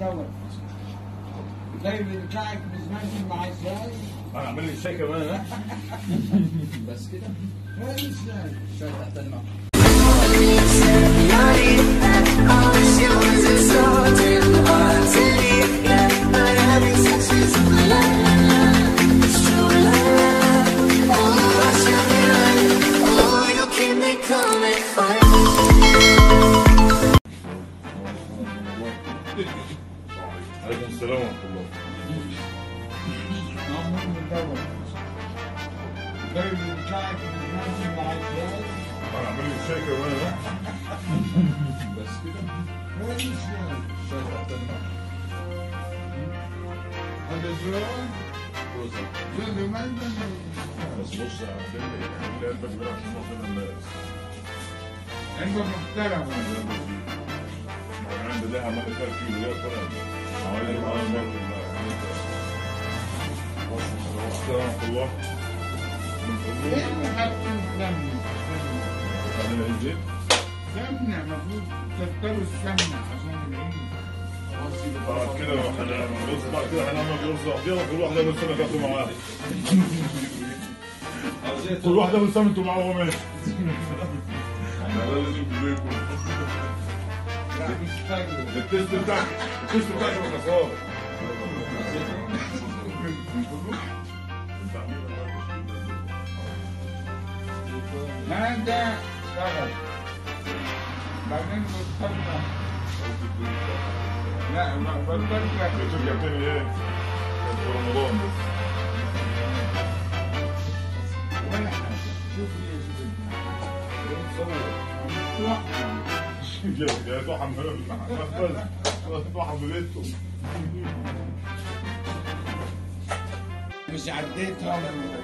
دوت جايب بتاعك بزمانك مع ازاي؟ انا اعمل لي شاي كمان ها بس كده وين ازاي؟ شوية تحت الماء Coming for عليكم السلام ورحمه الله معمول من دوت جايب بتاعك بزمانك مع ازاي؟ انا اعمل لي شاي كمان ها بس كده وين ازاي؟ شوية تحت الماء هذا زرار؟ روزة زرار ما عندنا بس بص يا عبد الله يعني اللي قلبك كبير عشان نوصل للناس عندنا محترم انا عندي ده عمال فيها كيلو ده فرق حوالي حوالي مرة السلام ورحمة الله من فضلك ليه حاطين سمنة؟ تعمل ايه زيت؟ سمنة المفروض تكتروا السمنة عشان العيد بعد كده احنا بص بعد كده هنعمل رز يلا كل واحدة من سنة تاخدوا معاها كل واحدة من سنة انتوا معاها وماشي احنا لازم تبيكوا لا مش فاكر التست بتاعك التست بتاعك يبقى خسارة لا ده اشتغل بعدين بطلنا لا ما بطلنا شوف جبت لي ايه؟ كان في رمضان بس ولا حاجة شوف لي يا توحم بس توحم ببيته مش عديتهم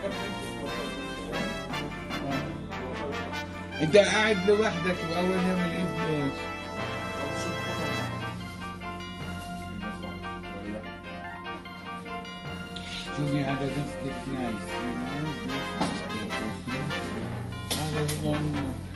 انت قاعد لوحدك باول يوم العيد ليش؟ شوفي هذا قصدك نايس هذا